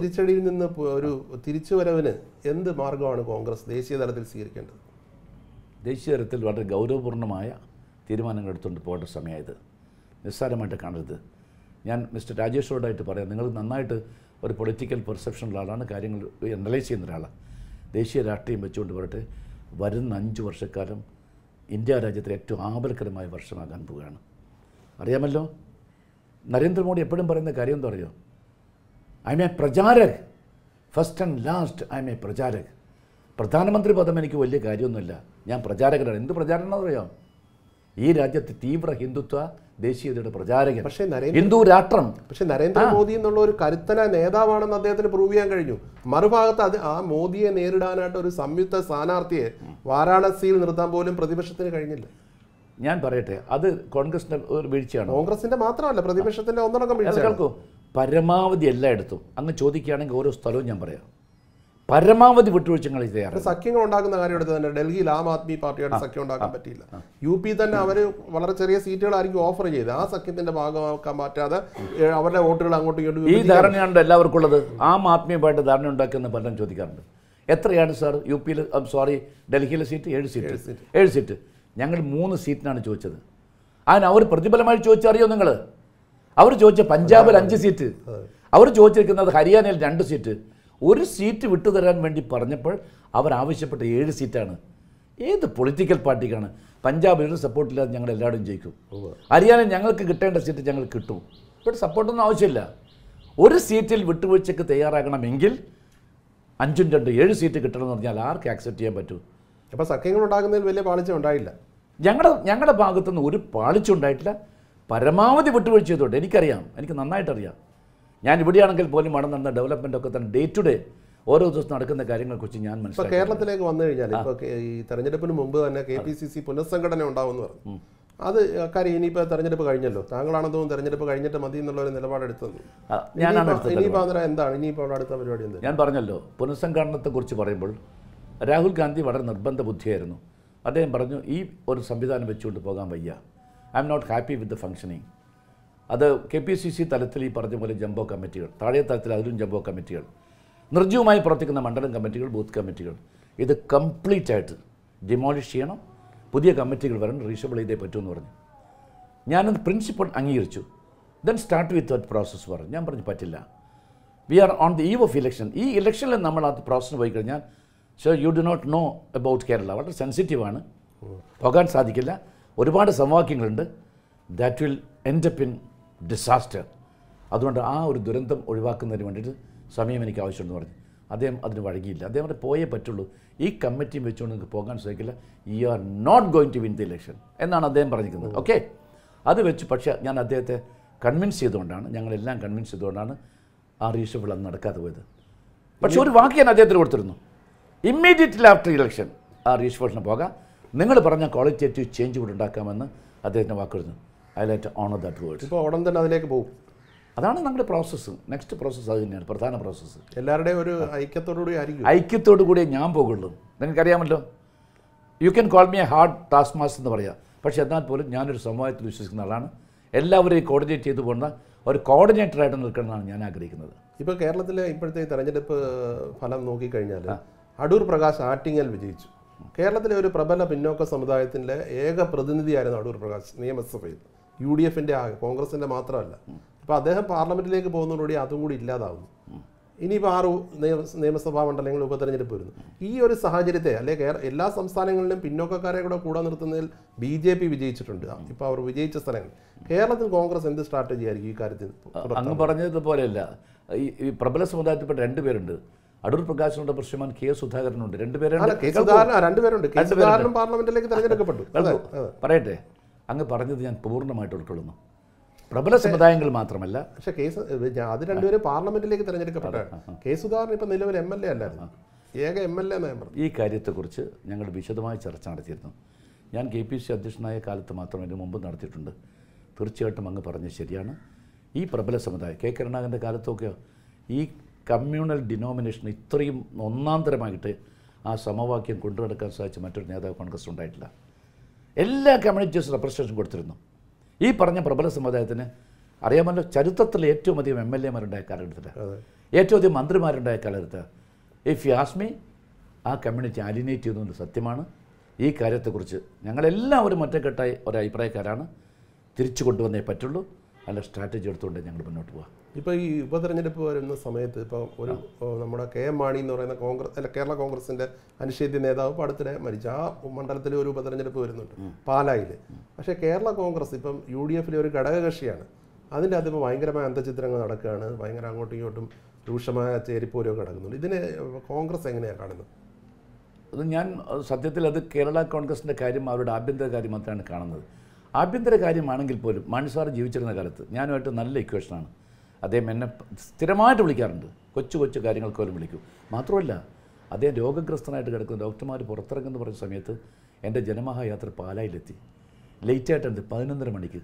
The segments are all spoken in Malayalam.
തിരിച്ചടിയിൽ നിന്ന് പു- ഒരു തിരിച്ചുവരവിന് എന്ത് മാർഗമാണ് കോൺഗ്രസ് ദേശീയ തലത്തിൽ സ്വീകരിക്കേണ്ടത് ദേശീയ തലത്തിൽ വളരെ ഗൗരവപൂർണ്ണമായ തീരുമാനങ്ങൾ എടുത്തുകൊണ്ട് പോകേണ്ട സമയമായത് നിസ്സാരമായിട്ട് കാണരുത് ഞാൻ മിസ്റ്റർ രാജേഷോടായിട്ട് പറയാം നിങ്ങൾ നന്നായിട്ട് ഒരു പൊളിറ്റിക്കൽ പെർസെപ്ഷനുള്ള ആളാണ് കാര്യങ്ങൾ അനലൈസ് ചെയ്യുന്ന ഒരാളാണ് ദേശീയ രാഷ്ട്രീയം വെച്ചുകൊണ്ട് പറയട്ടെ വരുന്ന അഞ്ച് വർഷക്കാലം ഇന്ത്യ രാജ്യത്തിലെ ഏറ്റവും ആപൽക്കരമായ വർഷമാകാൻ പോവുകയാണ് അറിയാമല്ലോ നരേന്ദ്രമോദി എപ്പോഴും പറയുന്ന കാര്യം എന്താ അറിയോ I am a pracharak first and last I am a pracharak പ്രധാനമന്ത്രി പദം എനിക്ക് വലിയ കാര്യമൊന്നുമില്ല ഞാൻ പ്രചാരകനാണ് എന്ത് പ്രചാരണം എന്നറിയാം ഈ രാജ്യത്തെ തീവ്ര ഹിന്ദുത്വ ദേശീയതയുടെ പ്രചാരകൻ പക്ഷേ നരേന്ദ്ര ഹിന്ദു രാഷ്ട്രം പക്ഷെ നരേന്ദ്രമോദി എന്നുള്ള ഒരു കരുത്തനായ നേതാവാണെന്ന് അദ്ദേഹത്തിന് പ്രൂവ് ചെയ്യാൻ കഴിഞ്ഞു മറുഭാഗത്ത് അത് ആ മോദിയെ നേരിടാനായിട്ട് ഒരു സംയുക്ത സ്ഥാനാർത്ഥിയെ വാരാണസിയിൽ നിർത്താൻ പോലും പ്രതിപക്ഷത്തിന് കഴിഞ്ഞില്ല ഞാൻ പറയട്ടെ അത് കോൺഗ്രസിന്റെ ഒരു വീഴ്ചയാണോ കോൺഗ്രസിന്റെ മാത്രമല്ല പ്രതിപക്ഷത്തിന്റെ ഒന്നടങ്കം അത് വീഴ്ച കേൾക്കൂ പരമാവധി എല്ലായിടത്തും അങ്ങ് ചോദിക്കുകയാണെങ്കിൽ ഓരോ സ്ഥലവും ഞാൻ പറയാം പരമാവധി വിട്ടുവീഴ്ചകൾ തയ്യാറാണ് സഖ്യങ്ങൾ ഉണ്ടാക്കുന്ന കാര്യം എടുത്ത് തന്നെ ഡൽഹിയിൽ ആം ആദ്മി പാർട്ടിയായിട്ട് സഖ്യം ഉണ്ടാക്കാൻ പറ്റിയില്ല യു പി തന്നെ അവർ വളരെ ചെറിയ സീറ്റുകളായിരിക്കും ഓഫർ ചെയ്ത് ആ സഖ്യത്തിന്റെ ഭാഗമാക്കാൻ പറ്റാതെ ഏ, അവരുടെ വോട്ടുകൾ അങ്ങോട്ടും ഇങ്ങോട്ടും ഈ വിഭജിക്കാൻ ധാരണയാണ് എല്ലാവർക്കും ഉള്ളത് ആം ആത്മീയമായിട്ട് ധാരണ ഉണ്ടാക്കുന്ന പലരും ചോദിക്കാറുണ്ട് എത്രയാണ് സാർ യു പിയിൽ സോറി ഡൽഹിയിലെ സീറ്റ് ഏഴ് സീറ്റ് ഏഴ് സീറ്റ് ഞങ്ങൾ മൂന്ന് സീറ്റിനാണ് ചോദിച്ചത് അതിന് അവർ പ്രതിഫലമായി ചോദിച്ചറിയോ നിങ്ങൾ അവർ ചോദിച്ച പഞ്ചാബിൽ അഞ്ച് സീറ്റ് അവർ ചോദിച്ചിരിക്കുന്നത് ഹരിയാനയിൽ രണ്ട് സീറ്റ് ഒരു സീറ്റ് വിട്ടുതരാൻ വേണ്ടി പറഞ്ഞപ്പോൾ അവർ ആവശ്യപ്പെട്ട ഏഴ് സീറ്റാണ് ഏത് പൊളിറ്റിക്കൽ പാർട്ടിക്കാണ് പഞ്ചാബിൽ ഒരു സപ്പോർട്ടില്ലാതെ ഞങ്ങൾ എല്ലാവരും ജയിക്കും ഹരിയാനയിൽ ഞങ്ങൾക്ക് കിട്ടേണ്ട സീറ്റ് ഞങ്ങൾ കിട്ടും ഇവിടെ സപ്പോർട്ടൊന്നും ആവശ്യമില്ല ഒരു സീറ്റിൽ വിട്ടുവീഴ്ചയ്ക്ക് തയ്യാറാകണമെങ്കിൽ അഞ്ചും രണ്ട് ഏഴ് സീറ്റ് കിട്ടണമെന്ന് പറഞ്ഞാൽ ആർക്ക് ആക്സെപ്റ്റ് ചെയ്യാൻ പറ്റൂ അപ്പൊ സഖ്യങ്ങൾ ഉണ്ടാക്കുന്നതിൽ വലിയ പാളിച്ച ഉണ്ടായില്ല ഞങ്ങളുടെ ഞങ്ങളുടെ ഭാഗത്തുനിന്ന് ഒരു പാളിച്ചുണ്ടായിട്ടില്ല പരമാവധി വിട്ടുവീഴ്ച ചെയ്തോട്ടെ എനിക്കറിയാം എനിക്ക് നന്നായിട്ടറിയാം ഞാൻ ഇവിടെയാണെങ്കിൽ പോലും അവിടെ നടന്ന ഡെവലപ്മെൻ്റ് ഒക്കെ തന്നെ ഡേ ടു ഡേ ഓരോ ദിവസം നടക്കുന്ന കാര്യങ്ങളെക്കുറിച്ച് ഞാൻ ഇപ്പൊ മനസ്സിലാക്കി കേരളത്തിലേക്ക് വന്നു കഴിഞ്ഞാൽ ഇപ്പൊ കെ- ഈ തെരഞ്ഞെടുപ്പിന് മുമ്പ് തന്നെ കെ പി സി സി പുനഃസംഘടന ഉണ്ടാവുമെന്ന് പറഞ്ഞു അത് കാര്യം ഇനിയിപ്പോ തെരഞ്ഞെടുപ്പ് കഴിഞ്ഞല്ലോ താങ്കളാണെന്ന് തോന്നുന്നു തെരഞ്ഞെടുപ്പ് കഴിഞ്ഞിട്ട് മതി എന്നുള്ള ഒരു നിലപാടെടുത്തത് ആ, ഞാനാണ് ഇനിയിപ്പോ- എടുത്തത് ഇനിയിപ്പോ അന്നേരം എന്താണ് ഇനിയിപ്പോ അവിടെ അടുത്ത പരിപാടി എന്ത് ഞാൻ പറഞ്ഞല്ലോ പുനഃസംഘടനത്തെക്കുറിച്ച് പറയുമ്പോൾ രാഹുൽ ഗാന്ധി വളരെ നിർബന്ധ ബുദ്ധിയായിരുന്നു അദ്ദേഹം പറഞ്ഞു ഈ ഒരു സംവിധാനം വെച്ചുകൊണ്ട് പോകാൻ വയ്യ I am not happy with the functioning അത് കെ പി സി സി തലത്തിൽ ഈ പറഞ്ഞ പോലെ ജംബോ കമ്മിറ്റികൾ താഴെ തലത്തിൽ അതിലും ജംബോ കമ്മിറ്റികൾ നിർജ്ജീവമായി പ്രവർത്തിക്കുന്ന മണ്ഡലം കമ്മിറ്റികൾ ബൂത്ത് കമ്മിറ്റികൾ ഇത് കംപ്ലീറ്റ് ആയിട്ട് ഡിമോളിഷ് ചെയ്യണം പുതിയ കമ്മിറ്റികൾ വരണം റീഷബിൾ ചെയ്തേ പറ്റുമെന്ന് പറഞ്ഞു ഞാനത് പ്രിൻസിപ്പൾ അംഗീകരിച്ചു then start with that process പറഞ്ഞു ഞാൻ പറഞ്ഞു പറ്റില്ല we are on the eve of election ഈ ഇലക്ഷനിൽ നമ്മൾ ആ പ്രോസസ്സിന് പോയി കഴിഞ്ഞാൽ so you do not know about Kerala വളരെ സെൻസിറ്റീവാണ് പോകാൻ സാധിക്കില്ല ഒരുപാട് സമവാക്യങ്ങളുണ്ട് that will end up in disaster അതുകൊണ്ട് ആ ഒരു ദുരന്തം ഒഴിവാക്കുന്നതിന് വേണ്ടിയിട്ട് സമയം എനിക്ക് ആവശ്യമുണ്ടെന്ന് പറഞ്ഞു അദ്ദേഹം അതിന് വഴങ്ങിയില്ല അദ്ദേഹം അവിടെ പോയേ പറ്റുള്ളൂ ഈ കമ്മിറ്റിയും വെച്ചുകൊണ്ട് നിങ്ങൾക്ക് പോകാൻ സാധിക്കില്ല you are not going to win the election എന്നാണ് അദ്ദേഹം പറഞ്ഞിരിക്കുന്നത് ഓക്കെ അത് വെച്ച് പക്ഷേ ഞാൻ അദ്ദേഹത്തെ കൺവിൻസ് ചെയ്തുകൊണ്ടാണ് ഞങ്ങളെല്ലാം കൺവിൻസ് ചെയ്തുകൊണ്ടാണ് ആ റീഷബിൾ അന്ന് നടക്കാതെ പോയത് പക്ഷെ ഒരു വാക്ക് ഞാൻ അദ്ദേഹത്തിന് കൊടുത്തിരുന്നു ഇമ്മീഡിയറ്റ്ലി ആഫ്റ്റർ ഇലക്ഷൻ ആ റീഷബിളിന് പോകാം നിങ്ങൾ പറഞ്ഞ ക്വാളിറ്റേറ്റീവ് ചേഞ്ച് കൂടെ ഉണ്ടാക്കാമെന്ന് അദ്ദേഹത്തിന് വാക്കുകൊടുത്തു I light honour that words ഇപ്പൊ ഉടൻ തന്നെ അതിലേക്ക് പോകും അതാണ് നമ്മുടെ പ്രോസസ്സ് നെക്സ്റ്റ് പ്രോസസ്സ് അത് തന്നെയാണ് പ്രധാന പ്രോസസ്സ് എല്ലാവരുടെയും ഒരു ഐക്യത്തോടുകൂടി ആയിരിക്കും ഐക്യത്തോടു കൂടിയേ ഞാൻ പോകുള്ളൂ നിങ്ങൾക്കറിയാമല്ലോ you can call me a hard task master എന്ന് പറയാം പക്ഷേ എന്നാൽ പോലും ഞാനൊരു സമൂഹത്തിൽ വിശ്വസിക്കുന്ന ആളാണ് എല്ലാവരെയും കോർഡിനേറ്റ് ചെയ്തു പോകുന്ന ഒരു കോർഡിനേറ്ററായിട്ട് നിൽക്കണമെന്നാണ് ഞാൻ ആഗ്രഹിക്കുന്നത് ഇപ്പൊ കേരളത്തിലെ ഇപ്പോഴത്തെ ഈ തെരഞ്ഞെടുപ്പ് ഫലം നോക്കിക്കഴിഞ്ഞാൽ അടൂർ പ്രകാശ് ആറ്റിങ്ങൽ വിജയിച്ചു കേരളത്തിലെ ഒരു പ്രബല പിന്നോക്ക സമുദായത്തിന്റെ ഏക പ്രതിനിധിയായിരുന്നു അടൂർ പ്രകാശ് നിയമസഭയിൽ യു ഡി എഫിന്റെ ആകെ കോൺഗ്രസിന്റെ മാത്രമല്ല അപ്പൊ അദ്ദേഹം പാർലമെന്റിലേക്ക് പോകുന്നതോടുകൂടി അതും കൂടി ഇല്ലാതാവുന്നു ഇനിയിപ്പോൾ ആറ് നിയമ- നിയമസഭാ മണ്ഡലങ്ങൾ ഉപതെരഞ്ഞെടുപ്പ് വരുന്നു ഈ ഒരു സാഹചര്യത്തെ അല്ലെ കേര- എല്ലാ സംസ്ഥാനങ്ങളിലും പിന്നോക്കക്കാരെ കൂടെ കൂടെ നിർത്തുന്നതിൽ ബി ജെ പി വിജയിച്ചിട്ടുണ്ട് ഇപ്പോൾ അവർ വിജയിച്ച സ്ഥലങ്ങൾ കേരളത്തിൽ കോൺഗ്രസ് എന്ത് സ്ട്രാറ്റജി ആയിരിക്കും ഈ കാര്യത്തിൽ അങ്ങ് പറഞ്ഞതുപോലെയല്ല ഈ ഈ പ്രബല സമുദായത്തിൽപ്പെട്ട രണ്ടുപേരുണ്ട് അടൂർ പ്രകാശനുണ്ട് പ്രശ്നമാൻ കെ സുധാകരനുണ്ട് അല്ല രണ്ടുപേരുണ്ട് കെ സുധാകരൻ ആ, രണ്ടുപേരുണ്ട് കെ സുധാകരനും പാർലമെന്റിലേക്ക് തെരഞ്ഞെടുക്കപ്പെട്ടു അതെ അതെ പറയട്ടെ അങ്ങ് പറഞ്ഞത് ഞാൻ പൂർണ്ണമായിട്ട് ഉൾക്കൊള്ളുന്നു പ്രബല സമുദായങ്ങൾ മാത്രമല്ല പക്ഷെ കേസ് ഞാൻ- അത് രണ്ടുപേരും പാർലമെന്റിലേക്ക് തെരഞ്ഞെടുക്കപ്പെട്ട കെ സുധാകരൻ ഇപ്പൊ നിലവിൽ എം എൽ എ അല്ലായിരുന്നു ഏക എം എൽ എ ഞാൻ പറഞ്ഞു ഈ കാര്യത്തെക്കുറിച്ച് ഞങ്ങൾ വിശദമായ ചർച്ച നടത്തിയിരുന്നു ഞാൻ കെ പി സി അധ്യക്ഷനായ കാലത്ത് മാത്രം ഇതിനു മുമ്പ് നടത്തിയിട്ടുണ്ട് തീർച്ചയായിട്ടും അങ്ങ് പറഞ്ഞത് ശരിയാണ് ഈ പ്രബല സമുദായം കെ കരുണാകരൻ്റെ കാലത്തൊക്കെ ഈ കമ്മ്യൂണൽ ഡിനോമിനേഷൻ ഇത്രയും ഒന്നാന്തരമായിട്ട് ആ സമവാക്യം കൊണ്ടു നടക്കാൻ സാധിച്ച മറ്റൊരു നേതാവ് കോൺഗ്രസ് ഉണ്ടായിട്ടില്ല എല്ലാ കമ്മ്യൂണിറ്റീസും റെപ്രസെൻറ്റേഷൻ കൊടുത്തിരുന്നു ഈ പറഞ്ഞ പ്രബല സമുദായത്തിന് അറിയാമല്ലോ ചരിത്രത്തിൽ ഏറ്റവും അധികം എം എൽ എമാരുണ്ടായ കാലഘട്ടത്തിൽ ഏറ്റവും അധികം മന്ത്രിമാരുണ്ടായ കാലത്ത് ഇഫ് യു ആസ്മി ആ കമ്മ്യൂണിറ്റി അലിനേറ്റ് ചെയ്യുന്നത് സത്യമാണ് ഈ കാര്യത്തെക്കുറിച്ച് ഞങ്ങളെല്ലാവരും ഒറ്റക്കെട്ടായി ഒരു അഭിപ്രായക്കാരാണ് തിരിച്ചു കൊണ്ടുവന്നേ പറ്റുള്ളൂ അല്ല സ്ട്രാറ്റജി എടുത്തുകൊണ്ട് ഞങ്ങൾ മുന്നോട്ട് പോകാം ഇപ്പോൾ ഈ ഉപതെരഞ്ഞെടുപ്പ് വരുന്ന സമയത്ത് ഇപ്പോൾ ഒരു ഓ, നമ്മുടെ കെ എം മാണി എന്ന് പറയുന്ന കോൺഗ്രസ് അല്ല കേരള കോൺഗ്രസിന്റെ അനിഷേധ്യ നേതാവ് ഇപ്പോൾ അടുത്തിടെ മരിച്ചു ആ മണ്ഡലത്തിൽ ഒരു ഉപതെരഞ്ഞെടുപ്പ് വരുന്നുണ്ട് പാലായിൽ പക്ഷേ കേരള കോൺഗ്രസ് ഇപ്പം യു ഡി എഫിലെ ഒരു ഘടകകക്ഷിയാണ് അതിൻ്റെ അകത്ത് ഇപ്പോൾ ഭയങ്കരമായ അന്തചിത്രങ്ങൾ നടക്കുകയാണ് ഭയങ്കര അങ്ങോട്ടും ഇങ്ങോട്ടും രൂക്ഷമായ ചേരിപ്പോരൊക്കെ നടക്കുന്നുണ്ട് ഇതിനെ കോൺഗ്രസ് എങ്ങനെയാണ് കാണുന്നത് അത് ഞാൻ അഹ് സത്യത്തിൽ അത് കേരള കോൺഗ്രസിൻ്റെ കാര്യം അവരുടെ ആഭ്യന്തര കാര്യം മാത്രമാണ് കാണുന്നത് ആഭ്യന്തര കാര്യമാണെങ്കിൽ പോലും മാണി സാർ ജീവിച്ചിരുന്ന കാലത്ത് ഞാനുമായിട്ട് നല്ല ഇക്വേഷനാണ് അദ്ദേഹം എന്നെ പ- സ്ഥിരമായിട്ട് വിളിക്കാറുണ്ട് കൊച്ചു കൊച്ചു കാര്യങ്ങൾക്ക് പോലും വിളിക്കും മാത്രമല്ല അദ്ദേഹം രോഗഗ്രസ്തനായിട്ട് കിടക്കുന്ന ഡോക്ടർമാർ പുറത്തിറങ്ങുന്ന പറഞ്ഞ സമയത്ത് എൻ്റെ ജനമഹായാത്ര പാലായിലെത്തി ലേറ്റായിട്ടുണ്ട് പതിനൊന്നര മണിക്ക്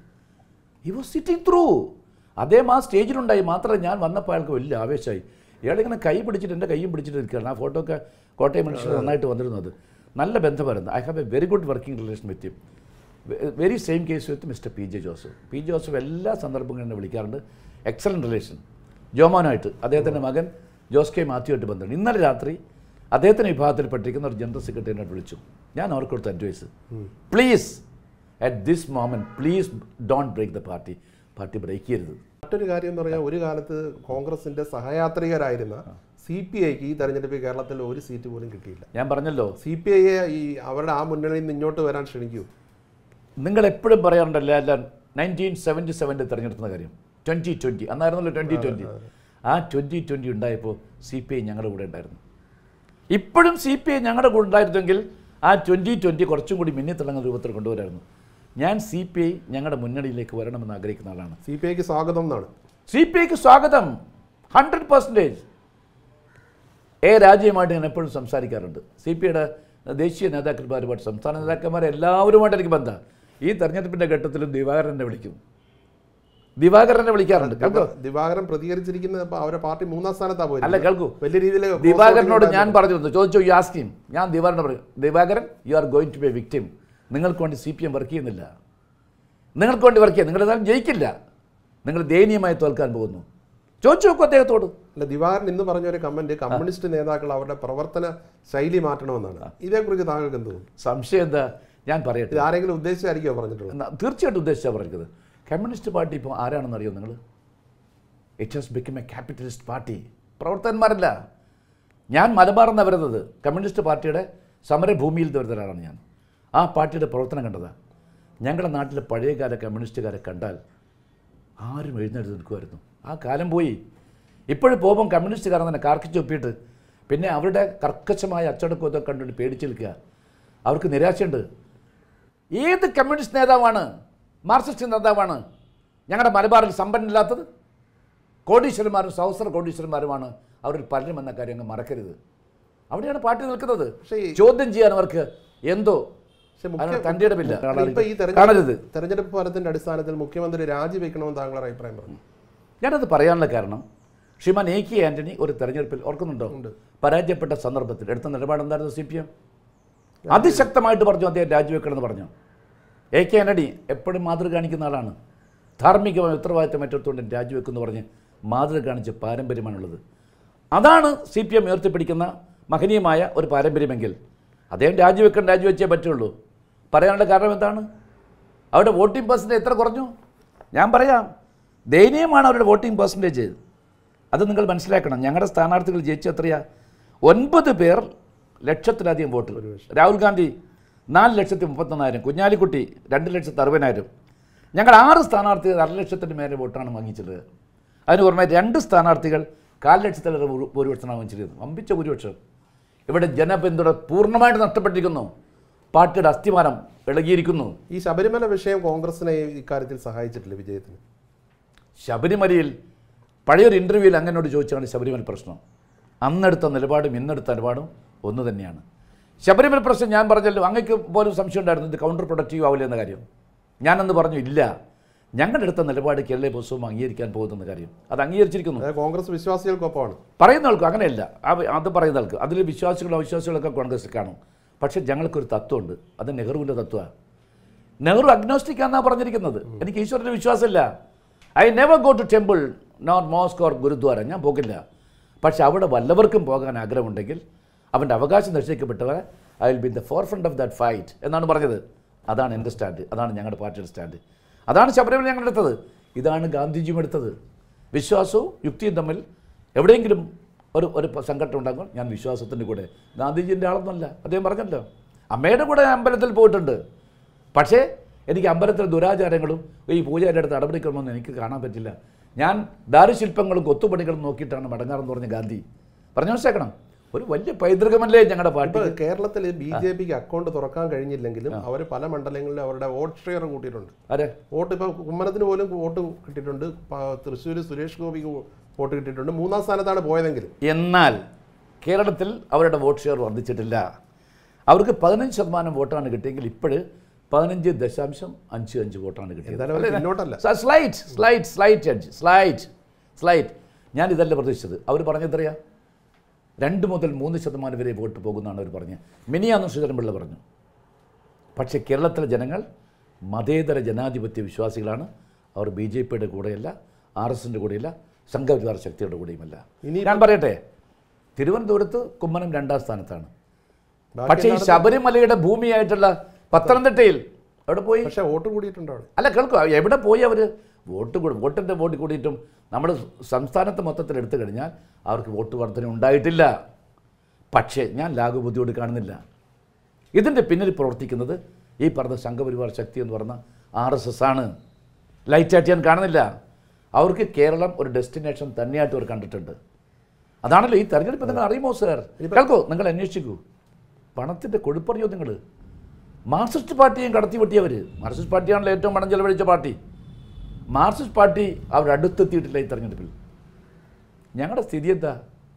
ഹി വാസ് സിറ്റിംഗ് ത്രൂ അദ്ദേഹം ആ സ്റ്റേജിലുണ്ടായി മാത്രമല്ല ഞാൻ വന്നപ്പോൾ അയാൾക്ക് വലിയ ആവേശമായി ഇയാളിങ്ങനെ കൈ പിടിച്ചിട്ട് എൻ്റെ കൈയും പിടിച്ചിട്ട് നിൽക്കുകയാണ് ആ ഫോട്ടോ ഒക്കെ കോട്ടയം മനുഷ്യർ നന്നായിട്ട് വന്നിരുന്നത് നല്ല ബന്ധമായിരുന്നു I have a very good working relation with you very same case with Mr P J Joseph P J Joseph എല്ലാ സന്ദർഭങ്ങളും എന്നെ വിളിക്കാറുണ്ട് എക്സലൻറ്റ് റിലേഷൻ ജോമോനായിട്ട് അദ്ദേഹത്തിൻ്റെ മകൻ ജോസ് കെ മാത്യുവായിട്ട് ബന്ധമുണ്ട് ഇന്നലെ രാത്രി അദ്ദേഹത്തിൻ്റെ വിഭാഗത്തിൽപ്പെട്ടിരിക്കുന്ന ഒരു ജനറൽ സെക്രട്ടറി എന്നോട് വിളിച്ചു ഞാൻ അവർക്ക് കൊടുത്ത advice please at this moment please don't break the party party break ചെയ്യരുത് മറ്റൊരു കാര്യം എന്ന് പറഞ്ഞാൽ ഒരു കാലത്ത് കോൺഗ്രസിന്റെ സഹയാത്രികരായിരുന്ന സി പി ഐക്ക് ഈ തെരഞ്ഞെടുപ്പിൽ കേരളത്തിൽ ഒരു സീറ്റ് പോലും കിട്ടിയില്ല ഞാൻ പറഞ്ഞല്ലോ സി പി ഐയെ ഈ അവരുടെ ആ മുന്നണിയിൽ നിന്ന് ഇങ്ങോട്ട് വരാൻ ക്ഷണിക്കൂ നിങ്ങൾ എപ്പോഴും പറയാറുണ്ടല്ലോ അല്ല നയൻറ്റീൻ സെവൻറ്റി സെവനിൽ തിരഞ്ഞെടുക്കുന്ന കാര്യം ട്വൻറ്റി ട്വൻറ്റി അന്നായിരുന്നല്ലോ ട്വൻറ്റി ട്വൻറ്റി ആ ട്വൻറ്റി ട്വൻറ്റി ഉണ്ടായപ്പോൾ സി പി ഐ ഞങ്ങളുടെ കൂടെ ഉണ്ടായിരുന്നു ഇപ്പോഴും സി പി ഐ ഞങ്ങളുടെ കൂടെ ഉണ്ടായിരുന്നെങ്കിൽ ആ ട്വൻറ്റി ട്വൻറ്റി കുറച്ചും കൂടി മിന്നിത്തിളങ്ങുന്ന രൂപത്തിൽ കൊണ്ടുവരായിരുന്നു ഞാൻ സി പി ഐ ഞങ്ങളുടെ മുന്നണിയിലേക്ക് വരണമെന്ന് ആഗ്രഹിക്കുന്ന ആളാണ് സി പി ഐക്ക് സ്വാഗതം എന്നാണ് സി പി ഐക്ക് സ്വാഗതം ഹൺഡ്രഡ് പെർസെൻറ്റേജ് എ രാജ്യവുമായിട്ട് ഞാൻ എപ്പോഴും സംസാരിക്കാറുണ്ട് സി പി ഐയുടെ ദേശീയ നേതാക്കന്മാരുമായിട്ട് സംസ്ഥാന നേതാക്കന്മാരെ എല്ലാവരുമായിട്ട് എനിക്ക് ബന്ധം ഈ തെരഞ്ഞെടുപ്പിൻ്റെ ഘട്ടത്തിലും ദിവാകരനെ വിളിക്കും ദിവാകരനെ വിളിക്കാറുണ്ട് കേൾക്കോ ദിവാകരൻ പ്രതികരിച്ചിരിക്കുന്നത് ഇപ്പൊ അവരെ പാർട്ടി മൂന്നാം സ്ഥാനത്താ പോയത് അല്ല കേൾക്കൂ വലിയ രീതിയിൽ ദിവാകരനോട് ഞാൻ പറഞ്ഞു ചോദിച്ചു യു ആസ്കിം ഞാൻ ദിവാകരനോട് പറയും Divakaran you are going to be a victim നിങ്ങൾക്ക് വേണ്ടി സി പി എം വർക്ക് ചെയ്യുന്നില്ല നിങ്ങൾക്ക് വേണ്ടി വർക്ക് ചെയ്യുക നിങ്ങൾ ഏതായാലും ജയിക്കില്ല നിങ്ങൾ ദയനീയമായി തോൽക്കാൻ പോകുന്നു ചോദിച്ചു നോക്കൂ അദ്ദേഹത്തോട് അല്ല ദിവാകരൻ ഇന്ന് പറഞ്ഞ ഒരു കമന്റ് കമ്മ്യൂണിസ്റ്റ് നേതാക്കൾ അവരുടെ പ്രവർത്തന ശൈലി മാറ്റണമെന്നാണ് ഇതേക്കുറിച്ച് താങ്കൾക്ക് എന്ത് തോന്നുന്നു സംശയം എന്താ ഞാൻ പറയട്ടെ ഇത് ആരെങ്കിലും ഉദ്ദേശിച്ചായിരിക്കുമോ പറഞ്ഞിട്ടുള്ളത് എന്നാ, തീർച്ചയായിട്ടും ഉദ്ദേശിച്ചാണ് പറഞ്ഞത് കമ്മ്യൂണിസ്റ്റ് പാർട്ടി ഇപ്പോൾ ആരാണെന്ന് അറിയോ നിങ്ങൾ it has become a capitalist party പ്രവർത്തകന്മാരല്ല ഞാൻ മലബാർ എന്നാണ് വരുന്നത് കമ്മ്യൂണിസ്റ്റ് പാർട്ടിയുടെ സമരഭൂമിയിൽ വരുന്ന ഒരാളാണ് ഞാൻ ആ പാർട്ടിയുടെ പ്രവർത്തനം കണ്ടതാണ് ഞങ്ങളുടെ നാട്ടിലെ പഴയകാല കമ്മ്യൂണിസ്റ്റുകാരെ കണ്ടാൽ ആരും എഴുന്നേറ്റ് നിൽക്കുമായിരുന്നു ആ കാലം പോയി ഇപ്പോഴും പോകുമ്പം കമ്മ്യൂണിസ്റ്റുകാരൻ തന്നെ കാർക്കിച്ച് ഒപ്പിയിട്ട് പിന്നെ അവരുടെ കർക്കശമായ അച്ചടക്കം ഇതൊക്കെ കണ്ടുകൊണ്ട് പേടിച്ച് നിൽക്കുക അവർക്ക് നിരാശയുണ്ട് ഏത് കമ്മ്യൂണിസ്റ്റ് നേതാവാണ് മാർക്സിസ്റ്റ് നേതാവാണ് ഞങ്ങളുടെ മലബാറിൽ സമ്പന്നമില്ലാത്തത് കോടീശ്വരന്മാരും സഹസ്ര കോടീശ്വരന്മാരുമാണ് അവരിൽ പലരും എന്ന കാര്യം അങ്ങ് മറക്കരുത് അവിടെയാണ് പാർട്ടി നിൽക്കുന്നത് പക്ഷേ ഈ- ചോദ്യം ചെയ്യാൻ അവർക്ക് എന്തോ പക്ഷേ മുഖ്യ- അതിന് തൻ്റെ ഇടമില്ല ഇപ്പൊ ഈ കാണരുത് തെരഞ്ഞെടുപ്പ് തെരഞ്ഞെടുപ്പ് ഫലത്തിന്റെ അടിസ്ഥാനത്തിൽ മുഖ്യമന്ത്രി രാജിവെക്കണമെന്ന് താങ്കളുടെ അഭിപ്രായം പറഞ്ഞു ഞാനത് പറയാനുള്ള കാരണം ശ്രീമാൻ എ കെ ആന്റണി ഒരു തെരഞ്ഞെടുപ്പിൽ ഓർക്കുന്നുണ്ടോ പരാജയപ്പെട്ട സന്ദർഭത്തിൽ എടുത്ത നിലപാട് എന്തായിരുന്നു സി പി എം അതിശക്തമായിട്ട് പറഞ്ഞു അദ്ദേഹം രാജിവെക്കണമെന്ന് പറഞ്ഞു എ കെ ആന്റണി എപ്പോഴും മാതൃക കാണിക്കുന്ന ആളാണ് ധാർമ്മികമായ ഉത്തരവാദിത്തം ഏറ്റെടുത്തുകൊണ്ട് രാജിവെക്കുമെന്ന് പറഞ്ഞ് മാതൃക കാണിച്ച പാരമ്പര്യമാണുള്ളത് അതാണ് സി പി എം ഉയർത്തിപ്പിടിക്കുന്ന മഹനീയമായ ഒരു പാരമ്പര്യമെങ്കിൽ അദ്ദേഹം രാജിവെക്കാൻ രാജിവെച്ചേ പറ്റുള്ളൂ പറയാനുള്ള കാരണം എന്താണ് അവരുടെ വോട്ടിംഗ് പെർസെൻറ്റേജ് എത്ര കുറഞ്ഞു ഞാൻ പറയാം ദയനീയമാണ് അവരുടെ വോട്ടിംഗ് പെർസെൻറ്റേജ് അത് നിങ്ങൾ മനസ്സിലാക്കണം ഞങ്ങളുടെ സ്ഥാനാർത്ഥികൾ ജയിച്ചു എത്രയാ ഒൻപത് പേർ ലക്ഷത്തിലധികം വോട്ട് രാഹുൽ ഗാന്ധി നാല് ലക്ഷത്തി മുപ്പത്തൊന്നായിരം കുഞ്ഞാലിക്കുട്ടി രണ്ട് ലക്ഷത്തി അറുപതിനായിരം ഞങ്ങൾ ആറ് സ്ഥാനാർത്ഥികൾ അര ലക്ഷത്തിന് മേലെ വോട്ടാണ് വാങ്ങിച്ചത് അതിന് പുറമെ രണ്ട് സ്ഥാനാർത്ഥികൾ കാൽ ലക്ഷത്തിലേറെ ഭൂ- ഭൂരിപക്ഷമാണ് വാങ്ങിച്ചിരുന്നത് വമ്പിച്ച ഭൂരിപക്ഷം ഇവിടെ ജനപിന്തുണ പൂർണ്ണമായിട്ട് നഷ്ടപ്പെട്ടിരിക്കുന്നു പാർട്ടിയുടെ അസ്ഥിമാനം ഇളകിയിരിക്കുന്നു ഈ ശബരിമല വിഷയം കോൺഗ്രസിനെ ഇക്കാര്യത്തിൽ സഹായിച്ചിട്ടില്ല വിജയത്തിന് ശബരിമലയിൽ പഴയൊരു ഇൻ്റർവ്യൂവിൽ അങ്ങനോട് ചോദിച്ചാണ് ശബരിമല പ്രശ്നം അന്നെടുത്ത നിലപാടും ഇന്നെടുത്ത നിലപാടും ഒന്ന് തന്നെയാണ് ശബരിമല പ്രശ്നം ഞാൻ പറഞ്ഞല്ലോ അങ്ങക്ക് പോലും സംശയം ഉണ്ടായിരുന്നു ഇത് കൗണ്ടർ പ്രൊഡക്റ്റീവ് ആവില്ല എന്ന കാര്യം ഞാനന്ന് പറഞ്ഞു ഇല്ല ഞങ്ങളുടെ അടുത്ത നിലപാട് കേരള പുസ്തകം അംഗീകരിക്കാൻ പോകുന്ന കാര്യം അത് അംഗീകരിച്ചിരിക്കുന്നു അതായത് കോൺഗ്രസ് വിശ്വാസികൾക്കൊപ്പമാണ് പറയുന്ന ആൾക്കും അങ്ങനെയല്ല ആ വി- അത് പറയുന്ന ആൾക്ക് അതിൽ വിശ്വാസികളും അവിശ്വാസികളൊക്കെ കോൺഗ്രസ് കാണും പക്ഷേ ഞങ്ങൾക്കൊരു തത്വമുണ്ട് അത് നെഹ്റുവിൻ്റെ തത്വമാണ് നെഹ്റു അഗ്നോസ്റ്റിക് ആണെന്നാണ് പറഞ്ഞിരിക്കുന്നത് എനിക്ക് ഈശ്വരന് വിശ്വാസമില്ല I never go to temple nor mosque or gurdwara ഞാൻ പോകില്ല പക്ഷെ അവിടെ വല്ലവർക്കും പോകാൻ ആഗ്രഹമുണ്ടെങ്കിൽ അവൻ്റെ അവകാശം നിശ്ചയിക്കപ്പെട്ടവരെ I will be the forefront of that fight എന്നാണ് പറഞ്ഞത് അതാണ് എൻ്റെ സ്റ്റാൻഡ് അതാണ് ഞങ്ങളുടെ പാർട്ടിയുടെ സ്റ്റാൻഡ് അതാണ് ശബരിമല ഞങ്ങൾ എടുത്തത് ഇതാണ് ഗാന്ധിജിയും എടുത്തത് വിശ്വാസവും യുക്തിയും തമ്മിൽ എവിടെയെങ്കിലും ഒരു ഒരു സംഘട്ടം ഉണ്ടാകുമ്പോൾ ഞാൻ വിശ്വാസത്തിൻ്റെ കൂടെ ഗാന്ധിജിൻ്റെ ആളൊന്നുമല്ല അദ്ദേഹം പറഞ്ഞല്ലോ അമ്മയുടെ കൂടെ ഞാൻ അമ്പലത്തിൽ പോയിട്ടുണ്ട് പക്ഷേ എനിക്ക് അമ്പലത്തിലെ ദുരാചാരങ്ങളും ഈ പൂജയുടെ അടുത്ത് നടപടിക്രമമൊന്നും എനിക്ക് കാണാൻ പറ്റില്ല ഞാൻ ദാരുശില്പങ്ങളും കൊത്തുപണികളും നോക്കിയിട്ടാണ് മടങ്ങാറെന്ന് പറഞ്ഞ ഗാന്ധി പറഞ്ഞു മനസ്സിലാക്കണം ഒരു വലിയ പൈതൃകമല്ലേ ഞങ്ങളുടെ പാർട്ടി ഇപ്പൊ കേരളത്തിൽ ബി ജെ പിക്ക് അക്കൗണ്ട് തുറക്കാൻ കഴിഞ്ഞില്ലെങ്കിലും അവർ പല മണ്ഡലങ്ങളിലും അവരുടെ വോട്ട് ഷെയർ കൂട്ടിയിട്ടുണ്ട് അരെ വോട്ട് ഇപ്പൊ കുമ്മനത്തിന് പോലും വോട്ട് കിട്ടിയിട്ടുണ്ട് തൃശ്ശൂർ സുരേഷ് ഗോപിക്ക് വോട്ട് കിട്ടിയിട്ടുണ്ട് മൂന്നാം സ്ഥാനത്താണ് പോയതെങ്കിലും എന്നാൽ കേരളത്തിൽ അവരുടെ വോട്ട് ഷെയർ വർദ്ധിച്ചിട്ടില്ല അവർക്ക് പതിനഞ്ച് ശതമാനം വോട്ടാണ് കിട്ടിയെങ്കിൽ ഇപ്പോഴ് പതിനഞ്ച് ദശാംശം അഞ്ച് അഞ്ച് വോട്ടാണ് കിട്ടിയത് എന്തായാലും അവർ പിന്നോട്ടല്ല slight slight slight judge slight slight ഞാൻ ഇതല്ല പ്രതീക്ഷിച്ചത് അവർ പറഞ്ഞെത്രയാ രണ്ട് മുതൽ മൂന്ന് ശതമാനം വരെ വോട്ട് പോകുന്നതാണ് അവർ പറഞ്ഞത് മിനിയാന്ന് ശ്രീധരൻപിള്ള പറഞ്ഞു പക്ഷേ കേരളത്തിലെ ജനങ്ങൾ മതേതര ജനാധിപത്യ വിശ്വാസികളാണ് അവർ ബി ജെ പിയുടെ കൂടെയല്ല ആർ എസിൻ്റെ കൂടെയല്ല സംഘപരിവാർ ശക്തിയുടെ കൂടെയുമല്ല ഇനി ഞാൻ പറയട്ടെ തിരുവനന്തപുരത്ത് കുമ്മനം രണ്ടാം സ്ഥാനത്താണ് ബാക്കി പക്ഷേ ഈ ശബരിമലയുടെ ഭൂമിയായിട്ടുള്ള പത്തനംതിട്ടയിൽ അവിടെ പോയി പക്ഷെ വോട്ട് കൂടിയിട്ടുണ്ട് അവിടെ അല്ല കേൾക്കുക എവിടെ പോയി അവർ വോട്ട് കൂടി വോട്ടിൻ്റെ വോട്ട് കൂടിയിട്ടും നമ്മുടെ സംസ്ഥാനത്ത് മൊത്തത്തിൽ എടുത്തു കഴിഞ്ഞാൽ അവർക്ക് വോട്ട് വർധന ഉണ്ടായിട്ടില്ല പക്ഷേ ഞാൻ ലാഘുബുദ്ധിയോട് കാണുന്നില്ല ഇതിൻ്റെ പിന്നിൽ പ്രവർത്തിക്കുന്നത് ഈ പറഞ്ഞ സംഘപരിവാർ ശക്തി എന്ന് പറഞ്ഞ ആർ എസ് എസ് ആണ് ലൈറ്റായിട്ട് ഞാൻ കാണുന്നില്ല അവർക്ക് കേരളം ഒരു ഡെസ്റ്റിനേഷൻ തന്നെയായിട്ട് അവർ കണ്ടിട്ടുണ്ട് അതാണല്ലോ ഈ തെരഞ്ഞെടുപ്പ് നിങ്ങൾ അറിയുമോ സാർ കേൾക്കോ നിങ്ങൾ അന്വേഷിക്കൂ പണത്തിൻ്റെ കൊഴുപ്പറിയോ നിങ്ങൾ മാർക്സിസ്റ്റ് പാർട്ടിയും കടത്തി വെട്ടിയവർ മാർക്സിസ്റ്റ് പാർട്ടിയാണല്ലോ ഏറ്റവും പണം ചെലവഴിച്ച പാർട്ടി മാർക്സിസ്റ്റ് പാർട്ടി അവരുടെ അടുത്തെത്തിയിട്ടില്ല ഈ തെരഞ്ഞെടുപ്പിൽ ഞങ്ങളുടെ സ്ഥിതി എന്താ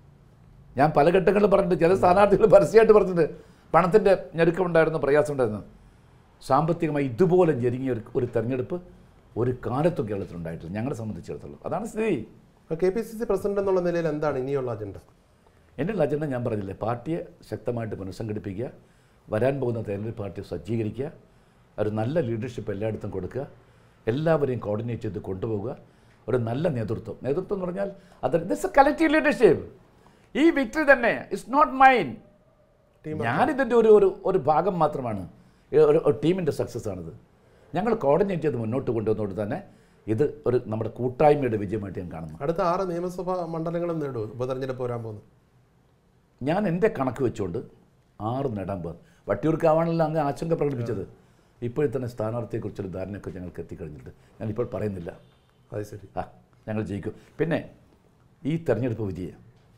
ഞാൻ പല ഘട്ടങ്ങളിലും പറഞ്ഞിട്ട് ചില സ്ഥാനാർത്ഥികൾ പരസ്യമായിട്ട് പറഞ്ഞിട്ടുണ്ട് പണത്തിൻ്റെ ഞെരുക്കമുണ്ടായിരുന്നു പ്രയാസമുണ്ടായിരുന്നു സാമ്പത്തികമായി ഇതുപോലെ ഞെരുങ്ങിയ ഒരു ഒരു തെരഞ്ഞെടുപ്പ് ഒരു കാലത്തും കേരളത്തിലുണ്ടായിട്ടില്ല ഞങ്ങളെ സംബന്ധിച്ചിടത്തോളം അതാണ് സ്ഥിതി K P C C president എന്നുള്ള നിലയിൽ എന്താണ് ഇനിയുള്ള അജണ്ട എൻ്റെ അജണ്ട ഞാൻ പറഞ്ഞില്ലേ പാർട്ടിയെ ശക്തമായിട്ട് പുനഃസംഘടിപ്പിക്കുക വരാൻ പോകുന്ന തെരഞ്ഞെടുപ്പ് പാർട്ടിയെ സജ്ജീകരിക്കുക ഒരു നല്ല ലീഡർഷിപ്പ് എല്ലായിടത്തും കൊടുക്കുക എല്ലാവരെയും കോർഡിനേറ്റ് ചെയ്ത് കൊണ്ടുപോവുക ഒരു നല്ല നേതൃത്വം നേതൃത്വം എന്ന് പറഞ്ഞാൽ അത് ദിസ് എ കലക്റ്റീവ് ലീഡർഷിപ്പ് ഈ വിക്ടറി തന്നെ ഇറ്റ്സ് നോട്ട് മൈൻ ഞാനിതിൻ്റെ ഒരു ഒരു ഒരു ഭാഗം മാത്രമാണ് ഈ ഒരു ഒരു ടീമിൻ്റെ സക്സസ് ആണിത് ഞങ്ങൾ കോർഡിനേറ്റ് ചെയ്ത് മുന്നോട്ട് കൊണ്ടുവന്നുകൊണ്ട് തന്നെ ഇത് ഒരു നമ്മുടെ കൂട്ടായ്മയുടെ വിജയമായിട്ട് ഞാൻ കാണുന്നു അടുത്ത ആറ് നിയമസഭാ മണ്ഡലങ്ങളും നേടും ഉപതെരഞ്ഞെടുപ്പ് വരാൻ പോകുന്നു ഞാൻ എൻ്റെ കണക്ക് വെച്ചുകൊണ്ട് ആറ് നേടാൻ പോകും വട്ടിയൂർക്കാവാണല്ലോ അങ്ങ് ആശങ്ക പ്രകടിപ്പിച്ചത് ഇപ്പോഴും തന്നെ സ്ഥാനാർത്ഥിയെക്കുറിച്ചൊരു ധാരണയൊക്കെ ഞങ്ങൾക്ക് എത്തിക്കഴിഞ്ഞിട്ട് ഞാനിപ്പോൾ പറയുന്നില്ല അത് ശരി ആ ഞങ്ങൾ ജയിക്കും പിന്നെ ഈ തെരഞ്ഞെടുപ്പ് വിധിയെ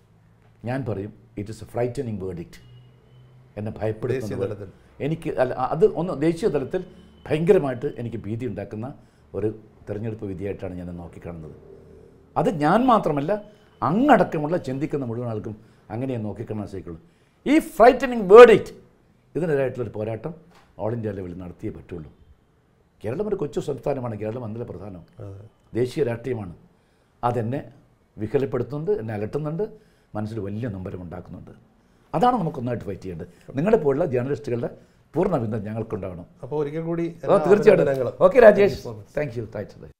ഞാൻ പറയും it is a frightening verdict എന്നെ ദേശീയ ഭയപ്പെടുത്തുന്ന തലത്തിൽ എനിക്ക് അല്ല അത് ഒന്ന് ദേശീയ തലത്തിൽ ഭയങ്കരമായിട്ട് എനിക്ക് ഭീതി ഉണ്ടാക്കുന്ന ഒരു തെരഞ്ഞെടുപ്പ് വിധിയായിട്ടാണ് ഞാൻ നോക്കിക്കാണുന്നത് അത് ഞാൻ മാത്രമല്ല അങ്ങടക്കമുള്ള ചിന്തിക്കുന്ന മുഴുവൻ ആൾക്കും അങ്ങനെ നോക്കിക്കാണാൻ സാധിക്കുള്ളൂ ഈ ഫ്രൈറ്റനിങ് വേർഡിക്റ്റ് ഇതിനെതിരായിട്ടുള്ളൊരു പോരാട്ടം ഓൾ ഇന്ത്യ ലെവലിൽ നടത്തിയേ പറ്റുള്ളൂ കേരളം ഒരു കൊച്ചു സംസ്ഥാനമാണ് കേരളം അന്നലെ പ്രധാനം അതെ ദേശീയ രാഷ്ട്രീയമാണ് അതെന്നെ വികലപ്പെടുത്തുന്നുണ്ട് എന്നെ അലട്ടുന്നുണ്ട് മനസ്സിൽ വലിയ നമ്പരം ഉണ്ടാക്കുന്നുണ്ട് അതാണ് നമുക്കൊന്നായിട്ട് ഫൈറ്റ് ചെയ്യേണ്ടത് നിങ്ങളെപ്പോലുള്ള ജേർണലിസ്റ്റുകളുടെ പൂർണ്ണ ബന്ധം ഞങ്ങൾക്കുണ്ടാവണം അപ്പോൾ ഒരിക്കൽ കൂടി ഓ എല്ലാ തീർച്ചയായിട്ടും അഭിനന്ദനങ്ങളും okay Rajesh thank you thanks